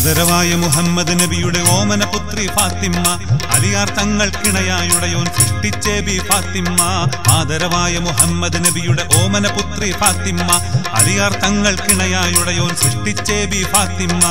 ആദരവായ മുഹമ്മദ് നബിയുടെ ഓമന പുത്രി ഫാത്തിമ്മ അലിയാർ തങ്ങൾക്കിണയായുടയോൻ സൃഷ്ടിച്ചേ ബി ഫാത്തിമ്മ ആദരവായ മുഹമ്മദ് നബിയുടെ ഓമന പുത്രി ഫാത്തിമ്മ അലിയാർ തങ്ങൾക്കിണയായുടയോൻ സൃഷ്ടിച്ചേ ബി ഫാത്തിമ്മ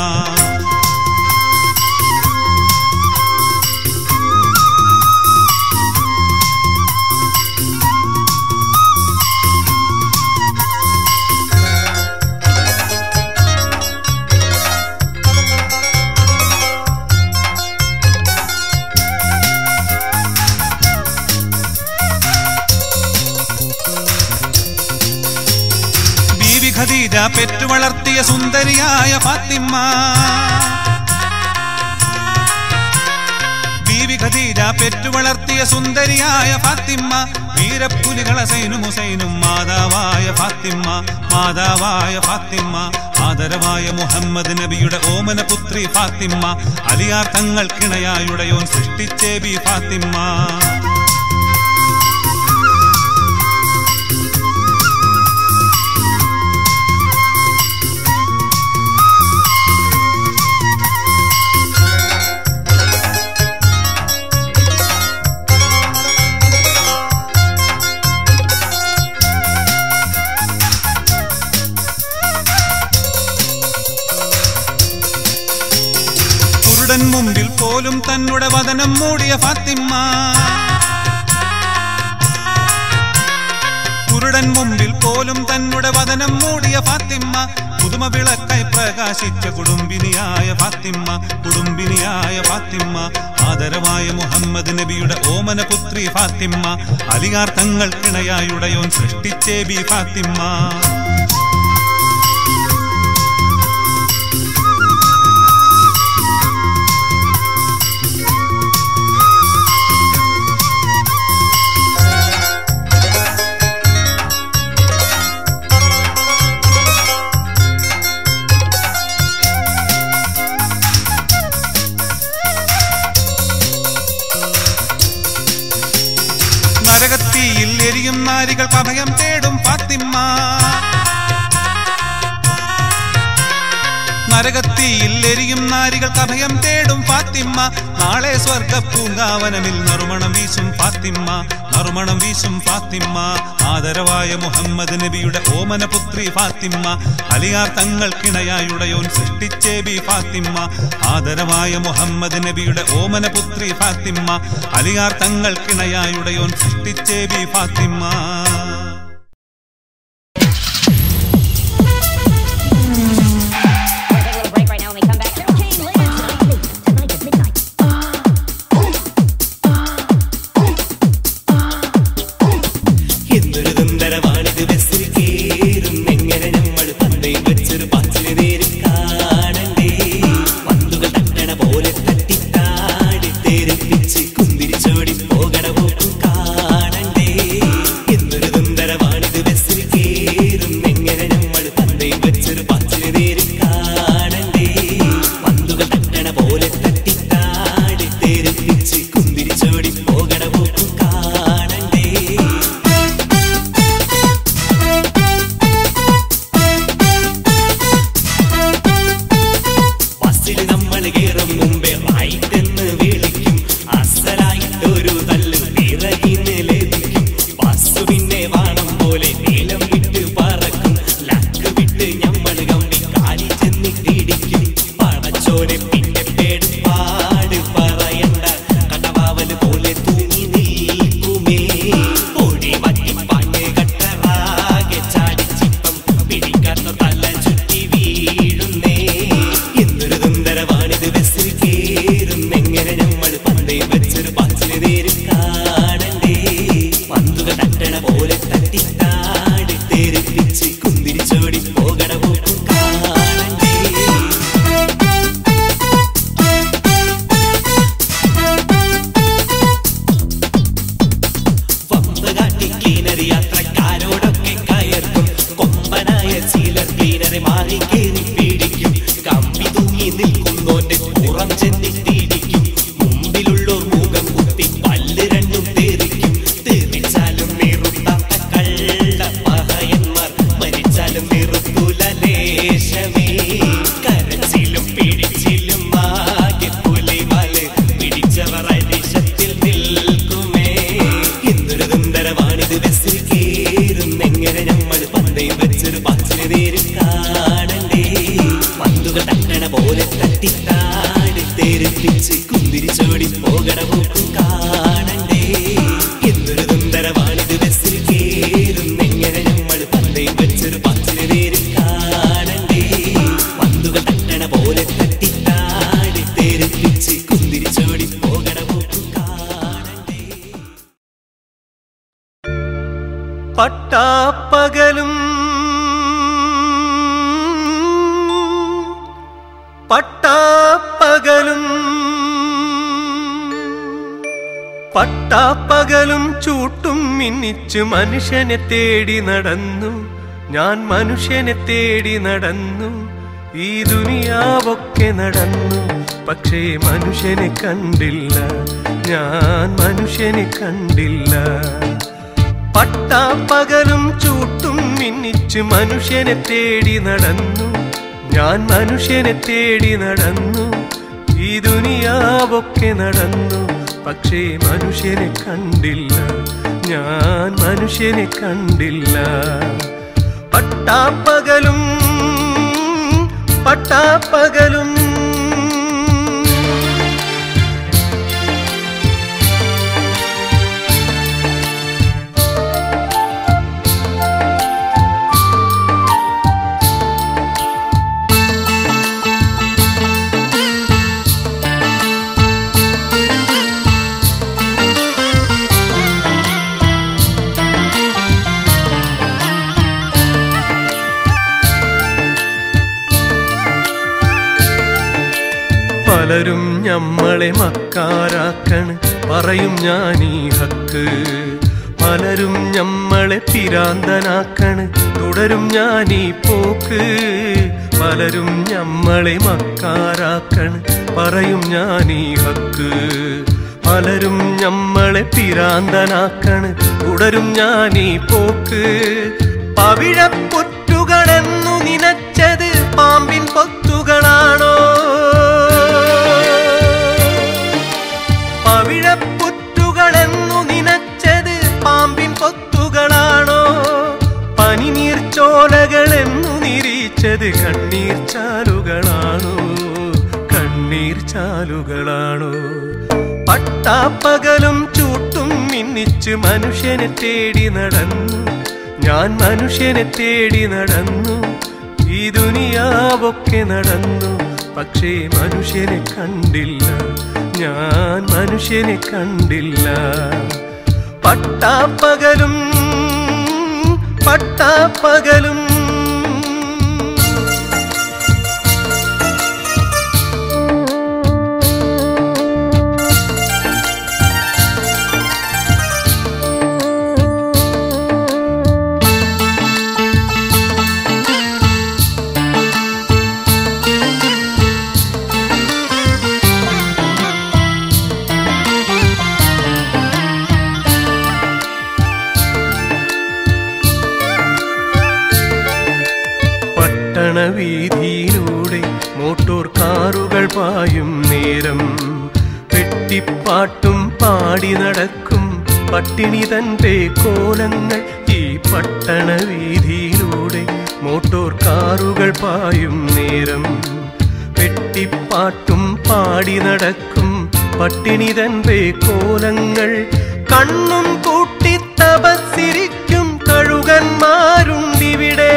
ബീവി ഖദീജ പെറ്റു വളർത്തിയ സുന്ദരിയായ ഫാത്തിമ്മ ബീവി ഖദീജ പെറ്റു വളർത്തിയ സുന്ദരിയായ ഫാത്തിമ്മ വീരപ്പുലികള സൈനും ഹുസൈനും മാതാവായ ഫാത്തിമ്മ മാതാവായ ഫാത്തിമ്മ ആദരവായ മുഹമ്മദ് നബിയുടെ ഓമന പുത്രി ഫാത്തിമ്മ അലിയാർ തങ്ങൾക്കിണയായുടയോൻ സൃഷ്ടിച്ചേ ബി ഫാത്തിമ്മ കുരുടൻ മുമ്പിൽ പോലും തന്നുടെ വതനം മൂടിയ ഫാത്തിമ്മ കുരുടൻ മുമ്പിൽ പോലും തന്നുടെ വതനം മൂടിയ ഫാത്തിമ്മ പുതുമ വിളക്കായി പ്രകാശിച്ച കുടുംബിനിയായ ഫാത്തിമ്മ കുടുംബിനിയായ ഫാത്തിമ്മ ആദരവായ മുഹമ്മദ് നബിയുടെ ഓമന പുത്രി ഫാത്തിമ്മ അലിയാർ തങ്ങൾക്കിണയായുടയോൻ സൃഷ്ടിച്ചേ ബി ഫാത്തിമ്മ നരകത്തിയിൽ എരിയും നാരികൾക്ക് അഭയം തേടും ഫാത്തിമ്മ നരകത്തിയിൽ എരിയും നാരികൾക്ക് അഭയം തേടും ഫാത്തിമ്മ നാളെ സ്വർഗ പൂങ്കാവനമിൽ നറുമണം വീശും ഫാത്തിമ്മ നറുമണം വീശും ഫാത്തിമ്മ ആദരവായ മുഹമ്മദ് നബിയുടെ ഓമന പുത്രി ഫാത്തിമ്മ അലിയാർ തങ്ങൾക്കിണയായുടയോൻ സൃഷ്ടിച്ചേ ബി ഫാത്തിമ്മ ആദരവായ മുഹമ്മദ് നബിയുടെ ഓമന പുത്രി ഫാത്തിമ്മ അലിയാർ തങ്ങൾക്കിണയായുടയോൻ സൃഷ്ടിച്ചേ Bi Fathima We're gonna take a little break right now when we come back. Carol Kane later tonight. Tonight at midnight. എന്തൊരു സുന്ദരമാണിത് ബസ്സിൽ കേറും എങ്ങനെ നമ്മൾ പന്തയും വെച്ചൊരു പാച്ചിന് നേരം കാണണ്ടേ പന്തുകൾ തട്ടണ പോലെ തട്ടിത്താടി തെറിപ്പിച്ച് കുന്തിരിച്ചോടി പോകണ പോക്കും കാണണ്ടേ എന്തൊരു തട്ടിത്താടി തെറിപ്പിച്ച് കുന്തിരിച്ചോടി പോകണ പോക്കും കാണണ്ടേ എന്തൊരു സുന്ദരമാണിത് ബസ്സിൽ കേറും എങ്ങനെ നമ്മൾ പന്തയും വെച്ചൊരു പച്ചിന് നേരും കാണണ്ടേ പന്തുകൾ തട്ടണ പോലെ തട്ടിത്താടി തെറിപ്പിച്ച് കുന്തിരിച്ചോടി പോകണ പോക്കും കാണണ്ടേ പട്ടാപ്പകലും പട്ടാപ്പകലും പട്ടാപ്പകലും ചൂട്ടും മിന്നിച്ച് മനുഷ്യനെ തേടി നടന്നു ഞാൻ മനുഷ്യനെ തേടി നടന്നു ഈ ദുനിയാവൊക്കെ നടന്നു പക്ഷേ മനുഷ്യനെ കണ്ടില്ല ഞാൻ മനുഷ്യനെ കണ്ടില്ല പട്ടാപ്പകലും ചൂട്ടും മിന്നിച്ച് മനുഷ്യനെ തേടി നടന്നു ഞാൻ മനുഷ്യനെ തേടി നടന്നു ഈ ദുനിയാവൊക്കെ നടന്നു പക്ഷേ മനുഷ്യനെ കണ്ടില്ല ഞാൻ മനുഷ്യനെ കണ്ടില്ല പട്ടാപ്പകലും പട്ടാപ്പകലും പലരും ഞമ്മളെ മക്കാരാക്കണ് പറയും ഞാൻ ഈ ഹക്ക് പലരും ഞമ്മളെ പിരാന്തനാക്കണ് തുടരും ഞാൻ ഈ പോക്ക് പലരും ഞമ്മളെ മക്കാരാക്കണ് പറയും ഞാൻ ഈ ഹക്ക് പലരും ഞമ്മളെ പിരാന്തനാക്കണ് തുടരും ഞാൻ ഈ പോക്ക് പവിഴപ്പുറ്റുകളെന്നു നിനച്ചത് പാമ്പിൻ പൊത്തുകളാണോ പവിഴപ്പുറ്റുകളെന്നു നിനച്ചത് പാമ്പിൻ പൊത്തുകളാണോ പനിനീർ ചോലകളെന്നു നിരീച്ചത് കണ്ണീർ ചാലുകളാണോ കണ്ണീർ ചാലുകളാണോ പട്ടാപ്പകലും ചൂട്ടും മിന്നിച്ച് മനുഷ്യനെ തേടി നടന്നു ഞാൻ മനുഷ്യനെ തേടി നടന്നു ഈ ദുനിയാവൊക്കെ നടന്നു പക്ഷേ മനുഷ്യനെ കണ്ടില്ല ഞാൻ മനുഷ്യനെ കണ്ടില്ല പട്ടാപ്പകലും പട്ടാപ്പകലും പട്ടണവീതിയിലൂടെ മോട്ടോർ കാറുകൾ പായും നേരം പെട്ടിപ്പാട്ടും പാടി നടക്കും പട്ടിണി തന്റെ കോലങ്ങൾ ഈ പട്ടണവീതിയിലൂടെ മോട്ടോർ കാറുകൾ പായും നേരം പെട്ടിപ്പാട്ടും പാടി നടക്കും പട്ടിണി തന്റെ കോലങ്ങൾ കണ്ണും കൂട്ടി തപസ്സിരിക്കും കഴുകന്മാരുണ്ടിവിടെ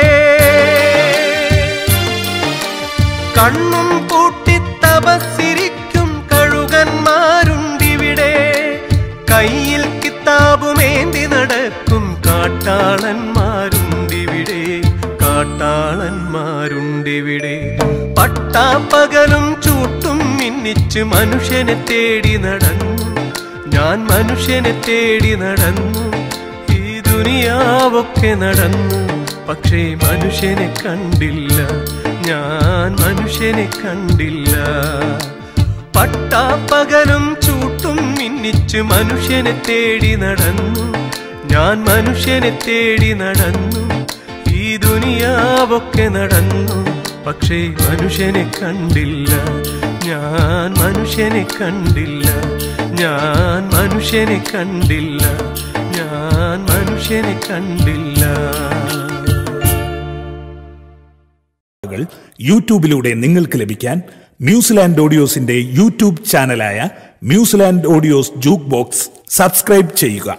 കണ്ണും പൂട്ടി തപസ്സിരിക്കും കഴുകന്മാരുണ്ടിവിടെ കയ്യിൽ കിതാബുമേന്തി നടക്കും കാട്ടാളന്മാരുണ്ടിവിടെ കാട്ടാളന്മാരുണ്ടിവിടെ പട്ടാപ്പകലും ചൂട്ടും മിന്നിച്ച് മനുഷ്യനെ തേടി നടന്നു ഞാൻ മനുഷ്യനെ തേടി നടന്നു ഈ ദുനിയാവൊക്കെ നടന്നു പക്ഷേ മനുഷ്യനെ കണ്ടില്ല ഞാൻ മനുഷ്യനെ കണ്ടില്ല പട്ടാപ്പകലും ചൂട്ടും മിന്നിച്ച് മനുഷ്യനെ തേടി നടന്നു ഞാൻ മനുഷ്യനെ തേടി നടന്നു ഈ ദുനിയാവൊക്കെ നടന്നു പക്ഷേ മനുഷ്യനെ കണ്ടില്ല ഞാൻ മനുഷ്യനെ കണ്ടില്ല ഞാൻ മനുഷ്യനെ കണ്ടില്ല ഞാൻ മനുഷ്യനെ കണ്ടില്ല കൾ യൂട്യൂബിലൂടെ നിങ്ങൾക്ക് ലഭിക്കാൻ ന്യൂസിലാൻഡ് ഓഡിയോസിന്റെ യൂട്യൂബ് ചാനലായ New Zealand audios jukebox subscribe ചെയ്യുക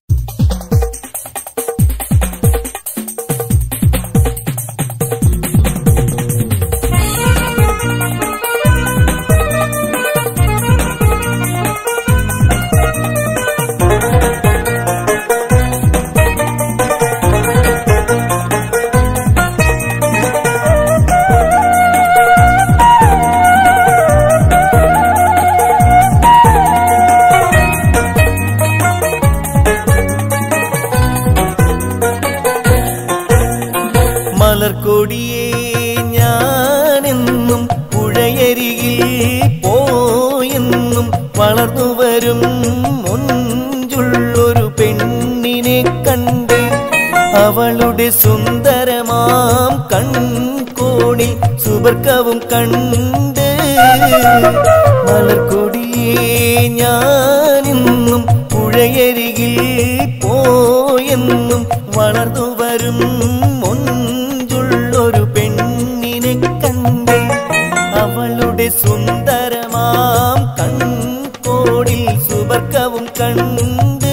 മലർക്കൊടിയേ ഞാനെന്നും പുഴയരികിൽ പോയെന്നും വളർന്നു വരും മുഞ്ചുള്ളൊരു പെണ്ണിനെ കണ്ട് അവളുടെ സുന്ദരമാം കൺകോണിൽ സുബർക്കവും കണ്ട് മലർക്കൊടിയേ ഞാനിന്നും പുഴയരികിൽ പോയെന്നും വളർന്നു വരും മുഞ്ചുള്ളൊരു പെണ്ണിനെ കണ്ട് അവളുടെ സുന്ദരമാം കൺകോടിൽ സുബർക്കവും കണ്ട്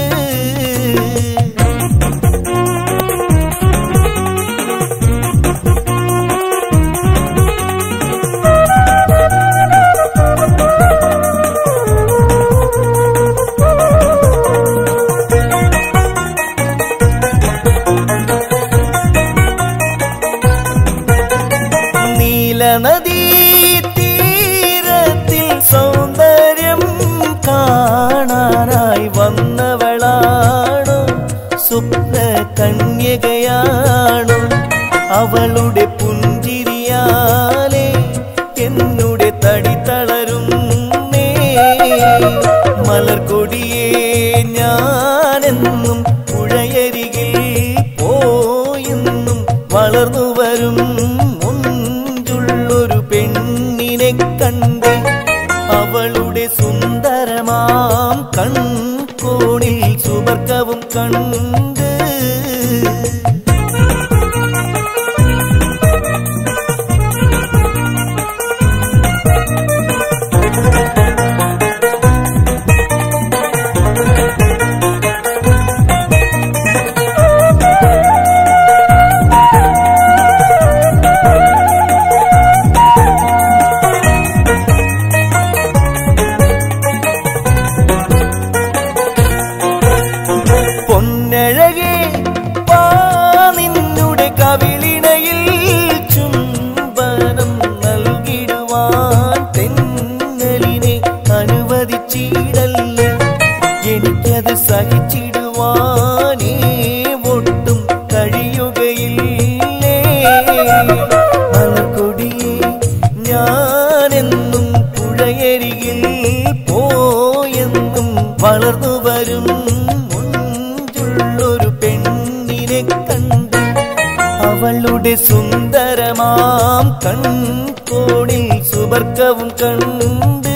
നീലനദീ തീരത്തിൽ സൗന്ദര്യം കാണാനായി വന്നവളാണോ സ്വപ്ന കന്യകയാണോ അവളുടെ പുഞ്ചിരിയാലെ എന്നുടെ തടി തളരുന്നേ മലർകൊടിയേ ഞാനെന്നും പുഴയരികിൽ പോയെന്നും വളർന്നു വരും മുഞ്ചുള്ളൊരു പെണ്ണിനെ കണ്ട് അവളുടെ സുന്ദരമാം കൺകോണിൽ സുബർക്കവും കണ്ട് പൊന്നഴകേ പാ നിന്നുടെ കവിളിണയിൽ ചുംബനം നൽകിടുവാൻ തെന്നലിനെ അനുവദിച്ചിടല്ലേ എനിക്കത് സഹിച്ചിടുവാനേ ഒട്ടും കഴിയുകയില്ലേ മലക്കൊടിയെ ഞാനെന്നും പുഴയരികിൽ പോയെന്നും വളർന്നു വരും മുഞ്ചുള്ളൊരു പെണ്ണിനെ കണ്ട് അവളുടെ സുന്ദരമാം കൺകോണിൽ സുബർക്കവും കണ്ട്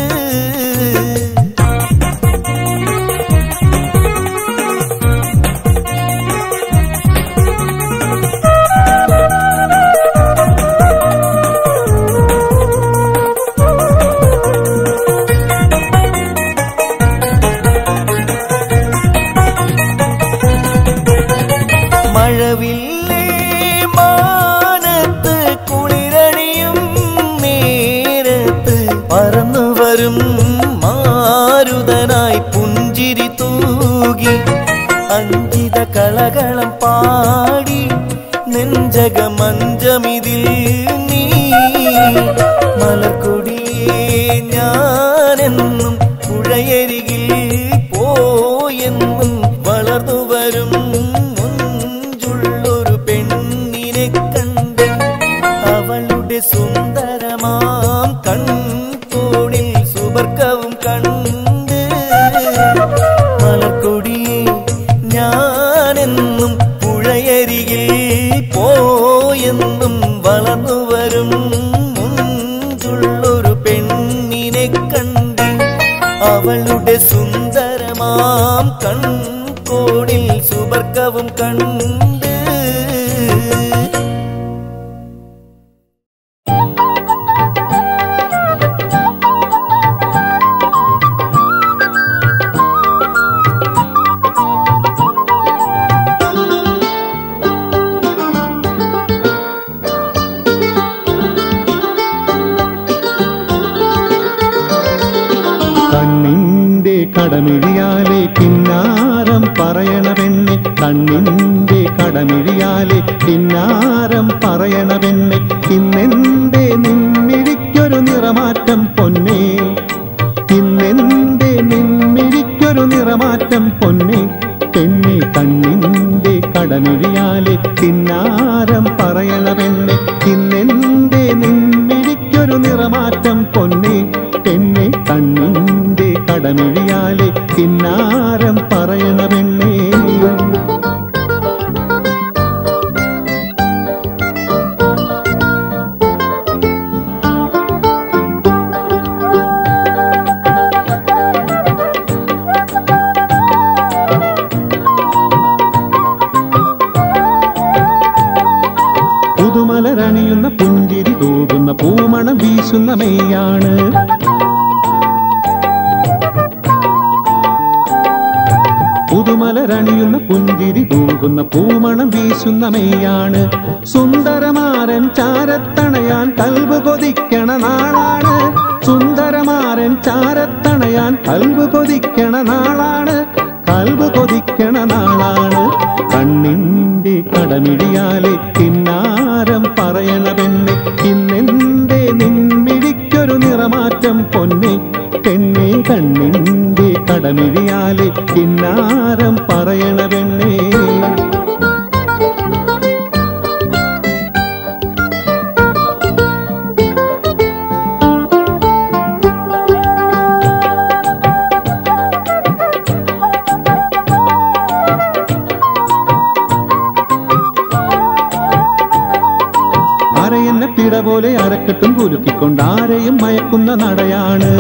മഴവില്ലേ മാനത്ത് കുളിരണിയും നേരത്ത് പറന്നു വരും മാരുതനായി പുഞ്ചിരി തൂകി അഞ്ചിത കളകളം പാടി നെഞ്ചകമഞ്ചമിതിൽ നീ മലക്കൊടിയേ ഞാനെന്നും പുഴയരികിൽ പോയെന്നും വളർന്നു വരും മുഞ്ചുള്ളൊരു പെണ്ണിനെ കണ്ട് അവളുടെ സുന്ദരമാം കൺകോണിൽ സുബർക്കവും കണ്ട് മലക്കൊടിയെ ഞാനെന്നും പുഴയരികിൽ പോയെന്നും വളർന്നു വരും മുഞ്ചുള്ളൊരു പെണ്ണിനെ കടമിഴിയാലെ കിന്നാരം പറയണ പെണ്ണെ കണ്ണിന്റെ കടമിഴിയാലെ കിന്നാരം പറയണ പെണ്ണെ ഇന്നെന്റെ നിന്നിരിക്കൊരു നിറമാറ്റം പൊന്നേ ഇന്നെന്റെ നിന്നിരിക്കൊരു നിറമാറ്റം പൊന്നെ പെണ്ണെ കണ്ണിന്റെ കടമിഴിയാലെ കിന്നാരം പറയണ പെണ്ണെ ഇന്നെന്റെ നിന്നിരിക്കൊരു നിറമാറ്റം പൊന്നെ പെണ്ണെ കണ്ണിന്റെ കടമിഴിയാലെ കിന്നാരം പറയണ പെണ്ണേ പുതുമലരണിയുന്ന പുഞ്ചിരി തൂകുന്ന പൂമണം വീശുന്ന മെയ്യാണ് പുതുമലരണിയുന്ന പുഞ്ചിരി തൂകുന്ന പൂമണം വീശുന്ന മെയ്യാണ് സുന്ദരമാരൻ ചാരത്തണയാൻ കൽബ് കൊതിക്കണ നാളാണ് സുന്ദരമാരൻ ചാരത്തണയാൻ കൽബ് കൊതിക്കണ നാളാണ് കൽബ് കൊതിക്കണ നാളാണ് കണ്ണിന്റെ കടമിഴിയാലെ കിന്നാരം പറയണ പെണ്ണെ ഇന്നെന്റെ നിൻമിഴിക്കൊരു നിറമാറ്റം പൊന്നെ പെണ്ണെ കണ്ണിന്റെ കടമിഴിയാലെ കിന്നാരം പറയണ പെണ്ണേ അരയെന്ന പിട പോലെ അരക്കെട്ടും കുലുക്കിക്കൊണ്ട് ആരെയും മയക്കുന്ന നടയാണ്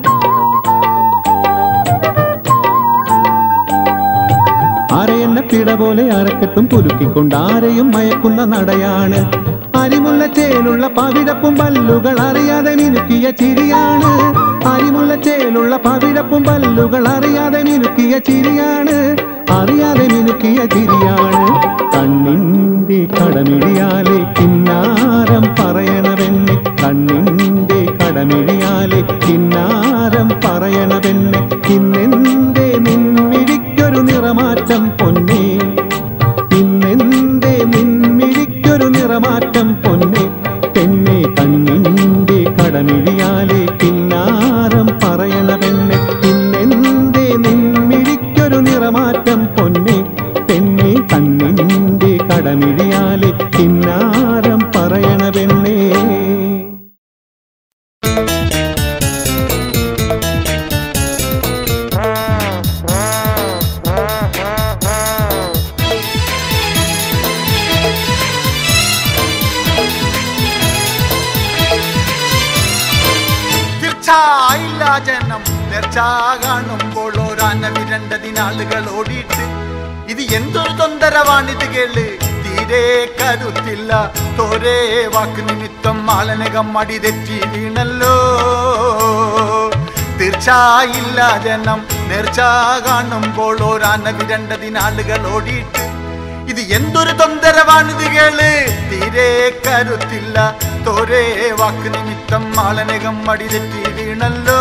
അരയെന്ന പിട പോലെ അരക്കെട്ടും കുലുക്കിക്കൊണ്ട് ആരെയും മയക്കുന്ന നടയാണ് അരിമുള്ള ചേലുള്ള പവിഴപ്പും പല്ലുകൾ അറിയാതെ മിനുക്കിയ ചിരിയാണ് അരിമുള്ള ചേലുള്ള പവിഴപ്പും പല്ലുകൾ അറിയാതെ മിനുക്കിയ ചിരിയാണ് അറിയാതെ മിനുക്കിയ ചിരിയാണ് കണ്ണിന്റെ കടമിഴിയാലെ കിന്നാരം പറയണവെന്നെ കണ്ണിന്റെ കടമിഴിയാലെ കിന്നാരം പറയണവെന്നെ ഇന്നെന്റെ നിൻമിഴിക്കൊരു നിറമാറ്റം പൊന്നേ ഇന്നെന്റെ നിൻമിഴിക്കൊരു നിറമാറ്റം പൊന്നെ പെണ്ണെ കണ്ണിന്റെ കടമിഴിയാലെ കിന്നാരം പറയണ പെണ്ണെ ഇന്നെന്റെ നിൻമിഴിക്കൊരു നിറമാറ്റം പൊന്നെ പെണ്ണെ കണ്ണിന്റെ കടമിഴിയാലെ കിന്നാരം പറയണ പെണ്ണേ തീർച്ചയായില്ല ജനം നേർച്ച കാണുമ്പോൾ ഓരാന വിരണ്ടതിനാളുകൾ ഓടിയിട്ട് ഇത് എന്തൊരു തൊന്തരവാണിത് കേള് തീരെ കരുത്തില്ല തോരേ വാക്ക് നിമിത്തം മാലനകം മടി തെറ്റി വീണല്ലോ തീർച്ചയില്ല ജനം നേർച്ച കാണുമ്പോൾ ഓരാന വിരണ്ടതിനാളുകൾ ഓടിയിട്ട് ഇത് എന്തൊരു തൊന്തരവാണിത് കേള് തീരെ കരുത്തില്ല തോരേ വാക്ക് നിമിത്തം മാളനകം മടി തെറ്റി വീണല്ലോ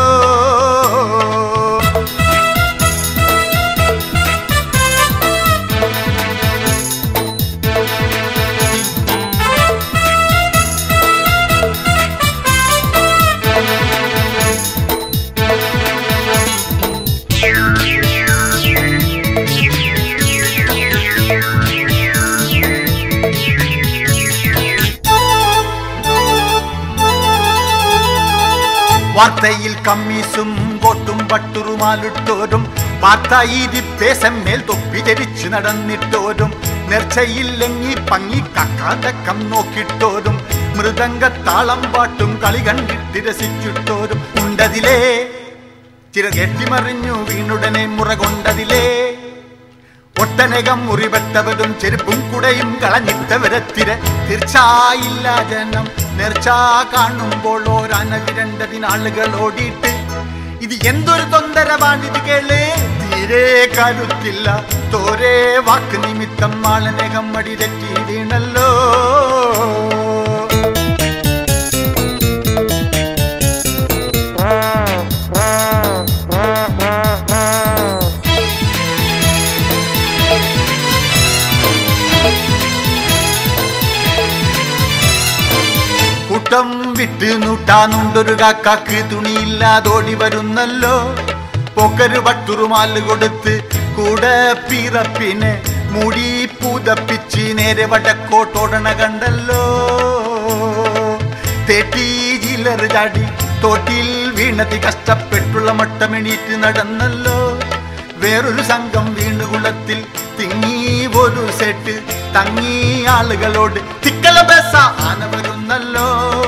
വാർത്തയിൽ കമ്മീസും കോട്ടും പട്ടുറുമാലിട്ടോരും വാർത്തയിരിപ്പേസം മേൽ തൊപ്പി ധരിച്ചു നടന്നിട്ടോരും നേർച്ചയില്ലെങ്ങി പങ്ങി കക്കാതക്കം നോക്കിട്ടോരും മൃദംഗത്താളം പാട്ടും കളി കണ്ടിട്ട് രസിച്ചിട്ടോരും ഉണ്ടതിലേ ചിര കെട്ടിമറിഞ്ഞു വീണുടനെ മുറ കൊണ്ടതിലേ ഒട്ടനകം മുറിവെട്ടവരും ചെരുപ്പും കുടയും കളഞ്ഞിട്ടവരത്തിര തീർച്ചയില്ല ജനം നേർച്ച കാണുമ്പോൾ ഓരാന വിരണ്ടതിനാളുകൾ ഓടിയിട്ട് ഇത് എന്തൊരു തൊന്തരവാണിത് കേള് തീരെ കരുത്തില്ല തോരേ വാക്ക് നിമിത്തം മാളനകം മടി തെറ്റി വീണല്ലോ കെട്ടാനുണ്ടൊരു കാക്കാക്ക് തുണിയില്ലാതോടി വരുന്നല്ലോ പൊക്കരു പട്ടുറുമാല് കൊടുത്ത് കൂടെ പിറപ്പിനെ മുടി പുതപ്പിച്ച് നേരെ വടക്കോട്ടോടണ കണ്ടല്ലോ തേട്ടി ജില്ലറ് ചാടി തോട്ടിൽ വീണതി കഷ്ടപ്പെട്ടുള്ള മട്ടമെണീറ്റ് നടന്നല്ലോ വേറൊരു സംഘം വീണുകുളത്തിൽ തിങ്ങി ഒരു സെറ്റ് തങ്ങി ആളുകളോട് തിക്കല ബസ ആന വരുന്നല്ലോ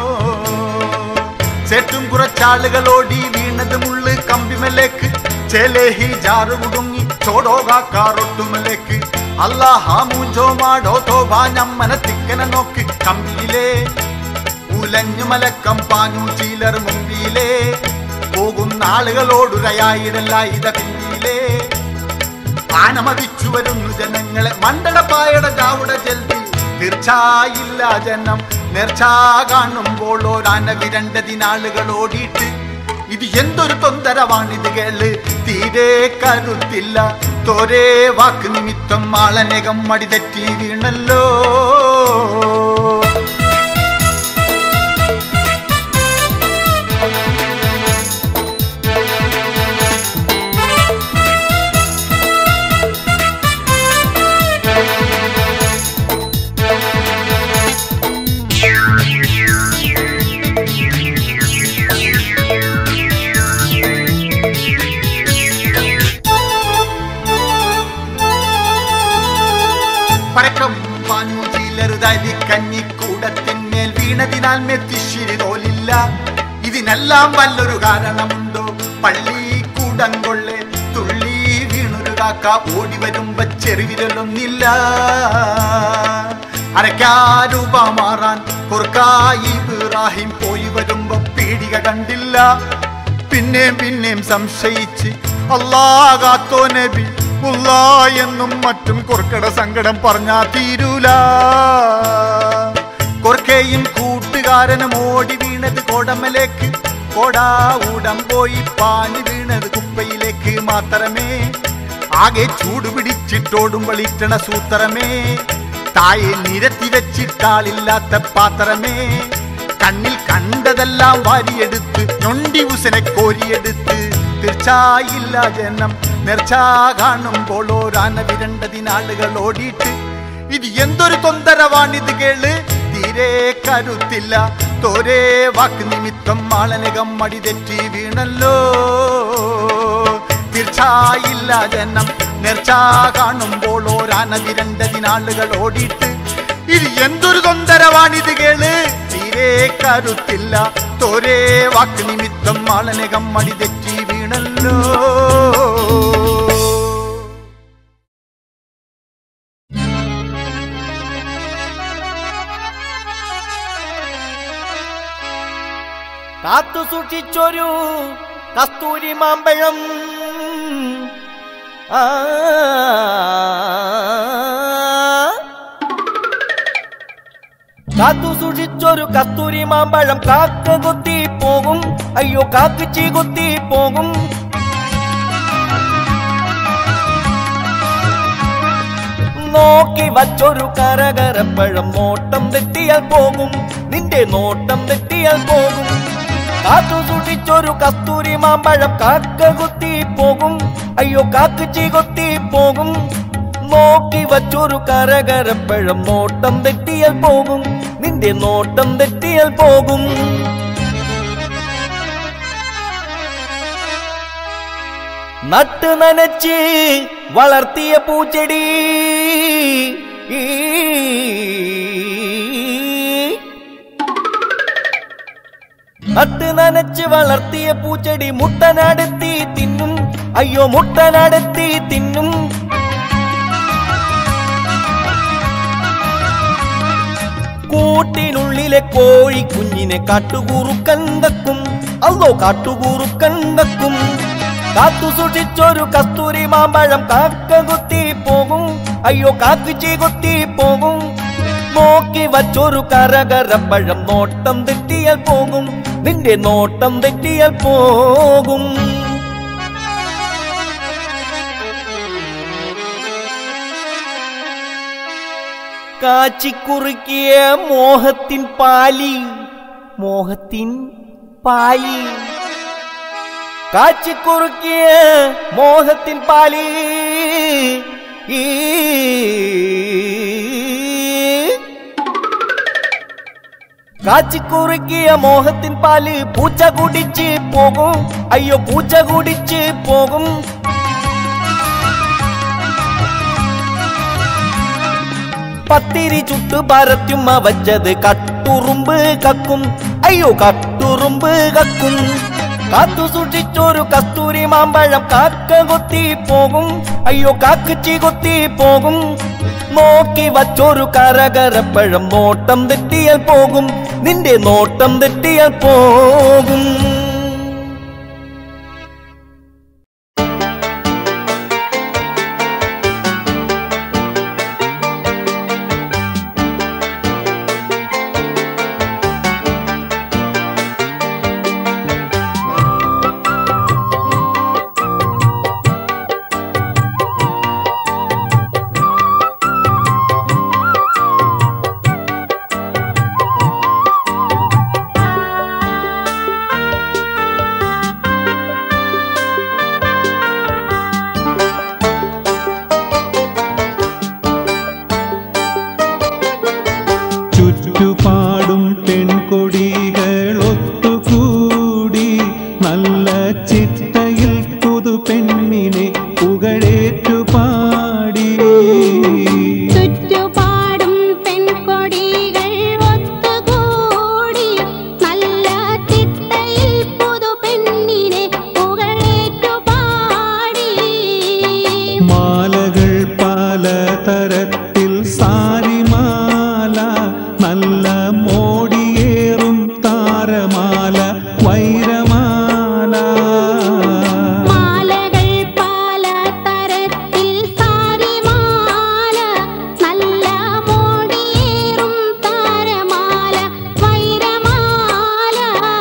സെറ്റും കുറച്ചാളുകളോടി വീണത് മുള്ള് കമ്പിമലേക്ക് ചേലേഹി ജാറ് കുടുങ്ങി ചോടോ കാക്കാറൊട്ടുമലേക്ക് അല്ലാഹാ മൂഞ്ചോ മാടോ തോബാ ഞമ്മന തിക്കനെ നോക്ക് കമ്പിയിലേ ഉലഞ്ഞു മലക്കം പാഞ്ഞു ചീലർ മുമ്പിലേ പോകുന്ന ആളുകളോടുരയായിരല്ല ഇത പിന്നിലേ ആനമതിച്ചു വരുന്നു ജനങ്ങളെ മണ്ടടപ്പായട ചാവുട ജൽദി തീർച്ചയില്ല ജനം നേർച്ച കാണുമ്പോൾ ഒരാന വിരണ്ടതിനാളുകൾ ഓടിയിട്ട് ഇത് എന്തൊരു തൊന്തരവാണിത് കേള് തീരെ കരുത്തില്ല തോരേ വാക്ക് നിമിത്തം ആളനേകം മടി തെറ്റി വീണല്ലോ പരക്കം പാഞ്ഞു ചിലറുതായി കഞ്ഞിക്കൂടത്തിന്മേൽ വീണതിനാൽ മെത്തിശ്ശിരി തോലില്ല ഇതിനെല്ലാം വല്ലൊരു കാരണമുണ്ടോ പള്ളി കൂടങ്കൊള്ളെ തുള്ളി വീണൊരു കാക്ക ഓടി വരുമ്പോ ചെറുവിരലൊന്നില്ല അരക്കാരൂപ മാറാൻ കുറുക്കായി ഇബ്രാഹിം പോയി വരുമ്പോ പീടിക കണ്ടില്ല പിന്നെയും പിന്നെയും സംശയിച്ച് അല്ലാകാത്തോ നബി ഉള്ള എന്നും മറ്റും കുർക്കട സങ്കടം പറഞ്ഞാ തീരൂല കൊർക്കയും കൂട്ടുകാരനും ഓടി വീണത് കോടമലേക്ക് കോടാ ഊടം പോയി പാഞ്ഞു വീണത് കുപ്പയിലേക്ക് മാത്രമേ ആകെ ചൂട് പിടിച്ചിട്ടോടുമ്പോൾ ഇറ്റണ സൂത്രമേ തായെ നിരത്തി വെച്ചിട്ടാളില്ലാത്ത പാത്രമേ കണ്ണിൽ കണ്ടതെല്ലാം വാരിയെടുത്ത് ഞൊണ്ടി ഉസനെ കോരിയെടുത്ത് തീർച്ചയില്ല ജനം നേർച്ച കാണുമ്പോൾ ഓരാന വിരണ്ടതിനാളുകൾ ഓടിയിട്ട് ഇത് എന്തൊരു തൊന്തരവാണിത് കേള് തീരെ കരുത്തില്ല തോരേ വാക്ക് നിമിത്തം ആളനകം മടി തെറ്റി വീണല്ലോ തീർച്ചയില്ല ജനം നേർച്ച കാണുമ്പോൾ ഓരാന വിരണ്ടതിനാളുകൾ ഓടിയിട്ട് ഇത് എന്തൊരു തൊന്തരവാണിത് കേള് തീരെ കരുത്തില്ല തോരേ വാക്ക് നിമിത്തം ആളനകം മടി തെറ്റി വീണല്ലോ കാത്തു സൂക്ഷിച്ചൊരു കസ്തൂരി മാമ്പഴം ആ കാത്തു സൂക്ഷിച്ചൊരു കസ്തൂരി മാമ്പഴം കാക്ക കൊത്തി പോകും അയ്യോ കാക്കിച്ചി കൊത്തി പോകും നോക്കി വച്ചൊരു കരകരപ്പഴം നോട്ടം തെറ്റിയാൽ പോകും നിന്റെ നോട്ടം തെറ്റിയാൽ പോകും കാത്തു സൂക്ഷിച്ചൊരു കസ്തൂരി മാമ്പഴം കാക്ക കൊത്തി പോകും അയ്യോ കാക്കിച്ചി കൊത്തി പോകും നോക്കി വച്ചൊരു കരകരപ്പഴം നോട്ടം തെറ്റിയാൽ പോകും നിന്റെ നോട്ടം തെറ്റിയാൽ പോകും നട്ട് നനച്ച് വളർത്തിയ പൂച്ചെടി നട്ട് നനച്ച് വളർത്തിയ പൂച്ചെടി മുട്ടനടത്തി തിന്നും അയ്യോ മുട്ടനടത്തി തിന്നും കൂട്ടിനുള്ളിലെ കോഴി കുഞ്ഞിനെ കാട്ടുകൂറുക്കൻ വെക്കും അല്ലോ കാട്ടുകൂറുക്കൻ വെക്കും കാത്തു സൂക്ഷിച്ചൊരു കസ്തൂരി മാമ്പഴം കാക്ക കുത്തി പോകും അയ്യോ കാക്കിച്ചി കുത്തി പോകും നോക്കി വച്ചൊരു കരകരപ്പഴം നോട്ടം തെറ്റിയാൽ പോകും നിന്റെ നോട്ടം തെറ്റിയാൽ പോകും കാച്ചിക്കുറുക്കിയ മോഹത്തിൻ പാലി മോഹത്തിൻ പാലി കാച്ചിക്കുറുക്കിയ മോഹത്തിൻ പാലി ഈ കാച്ചിക്കുറുക്കിയ മോഹത്തിൻ പാല് പൂച്ച കുടിച്ച് പോകും അയ്യോ പൂച്ച കുടിച്ച് പോകും പത്തിരി ചുട്ടു പരത്തുമ്മ വച്ചത് കട്ടുറുമ്പ് കക്കും അയ്യോ കട്ടുറുമ്പ് കക്കും കാത്തു സൂക്ഷിച്ചൊരു കസ്തൂരി മാമ്പഴം കാക്ക കൊത്തി പോകും അയ്യോ കാക്കച്ചി കൊത്തി പോകും നോക്കി വച്ചൊരു കരകരപ്പഴം നോട്ടം തെറ്റിയാൽ പോകും നിന്റെ നോട്ടം തെറ്റിയാൽ പോകും ചുറ്റുപാടും പെൺകൊടികൾ ഒത്തുകൂടി നല്ല ചിട്ടയിൽ പുതു പെണ്ണിനെ പുകഴേറ്റു പാടി ചുറ്റുപാടും പെൺകൊടികൾ ഒത്തുകൂടി നല്ല ചിട്ടയിൽ പുതുപെണ്ണിനെ പുകഴേറ്റു പാടി മാലകൾ പല തരത്തിൽ സാരിമാല നല്ല മോടിയേറും താരമാല വൈരമാല മാലകൾ പല തരത്തിൽ സാരിമാല നല്ല മോടിയേറും താരമാല വൈരമാല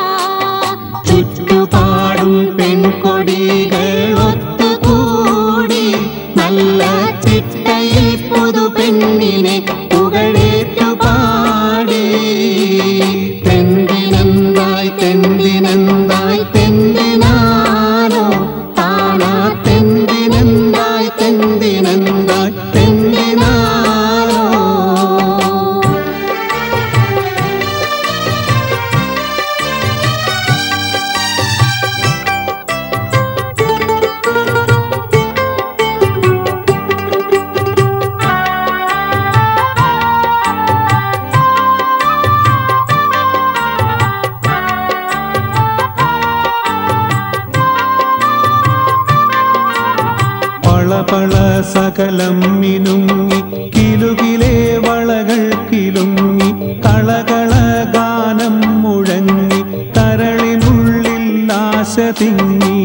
ചുറ്റുപാടും പെൺകൊടികൾ ഒത്തുകൂടി നല്ല ചിട്ടയിൽ പുതു പെണ്ണിനെ പുകഴേറ്റു പാടി തെന്തിനെന്തായി തെന്തിനെന്തായി തെന്തിനാലോ താനാ തെന്തിനെന്തായി തെന്തിനെന്തായി തെന്തിനാലോ പളപള സകലം മിനുങ്ങി കിലുകിലെ വളകൾ കിലുങ്ങി കളകള ഗാനം മുഴങ്ങി കരളിനുള്ളിൽ ആശ തിങ്ങി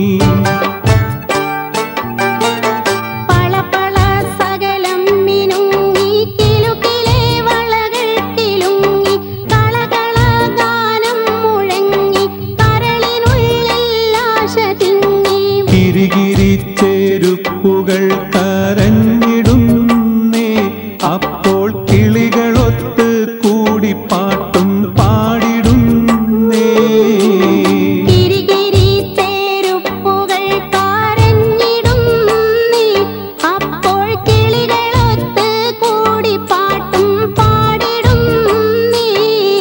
പളപള സകലം മിനുങ്ങി കിലുകിലെ വളകൾ കിലുങ്ങി കളകള ഗാനം മുഴങ്ങി കരളിനുള്ളിൽ ആശ തിങ്ങി കിരികിരിച്ചേരുപ്പുകൾ കരഞ്ഞിടുന്നേ അപ്പോൾ കിളികളൊത്ത് കൂടി പാട്ടും പാടിടുന്നേ കിരികിരി ചേരുപ്പുകൾ കരഞ്ഞിടുന്നീ അപ്പോൾ കിളികളൊത്ത് കൂടി പാട്ടും പാടിടുന്നീ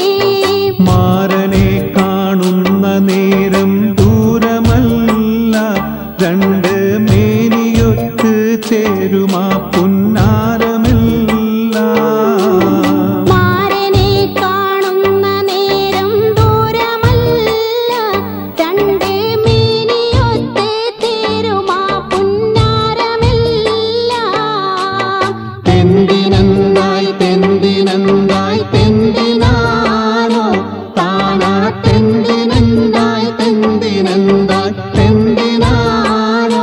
മാരനെ കാണുന്ന നേരം ദൂരമല്ല രണ്ട് മേനിയൊത്ത് ചേരുമാ പുന്നാരമെല്ലാം മാരനെ കാണുന്ന നേരം ദൂരമല്ല രണ്ട് മീനിയൊത്ത് ചേരുമാ പുന്നാരമെല്ലാം തെന്തിനെന്തായി തെന്തിനെന്തായി തെന്തിനാലോ താനാ തെന്തിനെന്തായി തെന്തിനെന്തായി തെന്തിനാലോ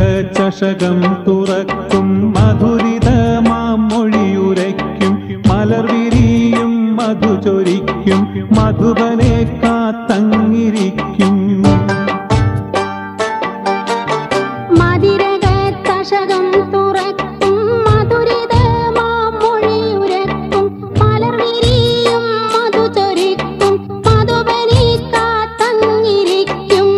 ചഷകം തുറക്കും മധുരിതമാം മൊഴിയുരയ്ക്കും മലർ വിരിയും മധു ചൊരിക്കും മധുബനെ കാത്തങ്ങിരിക്കും മതിരകത്തശകം തുറക്കും മധുരിതമാമൊഴിയുരക്കും മലർ വിരിയും മധു ചൊരിക്കും മധുബനി കാത്തങ്ങിരിക്കും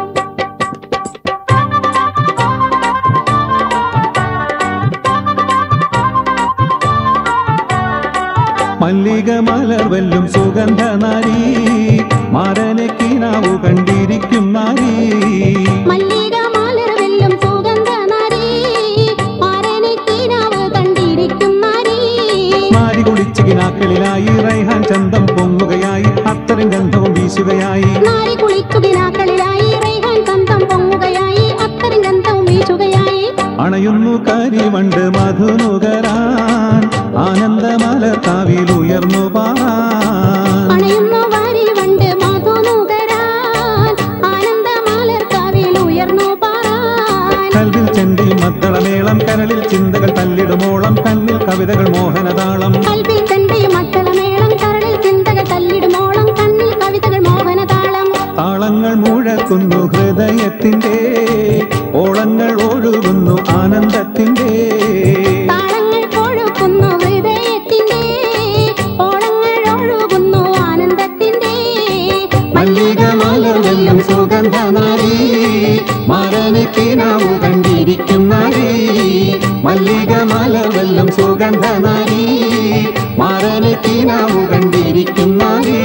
മല്ലിക മലർ വെല്ലും സുഗന്ധ നാരി മാരനെ കിനാവു കണ്ടിരിക്കും നാരി മല്ലിക മലർ വെല്ലും സുഗന്ധ നാരി മാരനെ കിനാവ് കണ്ടിരിക്കും നാരി നാരി കുളിച്ച് കിനാക്കളിലായി റൈഹാൻ ചന്തം പൊങ്ങുകയായി അത്തരം ഗന്ധവും വീശുകയായി നാരി കുളിക്കുകിനാക്കളിലായി റൈഹാൻ തന്തം പൊങ്ങുകയായി അത്തരം ഗന്ധവും വീശുകയായി അണയുന്നു കരിവണ്ട് മധുനുകരാൻ ആനന്ദമലർ കാവിൽ ഉയർന്നു പാറാൻ അണയുന്നു വാരി വണ്ട് മധു നുകരാൻ ആനന്ദമാലർ കാവിൽ ഉയർന്നു പാറാൻ കൽവിൽ ചെണ്ടയും മദ്ദളമേളം കരളിൽ ചിന്തകൾ തല്ലിടുമോളം കണ്ണിൽ കവിതകൾ മോഹനതാളം കൽവിൽ ചെണ്ടയും മത്തളമേളം കരളിൽ ചിന്തകൾ തല്ലിടുമോളം കണ്ണിൽ കവിതകൾ മോഹനതാളം താളങ്ങൾ മുഴക്കുന്നു ഹൃദയത്തിന്റെ ഓളങ്ങൾ ഒഴുകുന്നു ആനന്ദത്തിന്റെ താളങ്ങൾ കൊഴുക്കുന്നു ഹൃദയത്തിന്റെ ഓളങ്ങൾ ഒഴുകുന്നു ആനന്ദത്തിന്റെ മല്ലിക മലർ വെല്ലും സുഗന്ധ നാരി മരനെ കിനാവു കണ്ടിരിക്കും നാരി മല്ലിക മലർ വെല്ലും സുഗന്ധ നാരി മരനെ കിനാവു കണ്ടിരിക്കും നാരി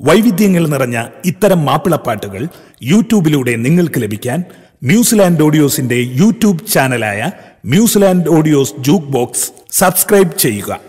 വൈവിധ്യങ്ങൾ നിറഞ്ഞ ഇത്തരം മാപ്പിളപ്പാട്ടുകൾ യൂട്യൂബിലൂടെ നിങ്ങൾക്ക് ലഭിക്കാൻ ന്യൂസിലാൻഡ് ഓഡിയോസിന്റെ യൂട്യൂബ് ചാനലായ New Zealand audios jukebox subscribe ചെയ്യുക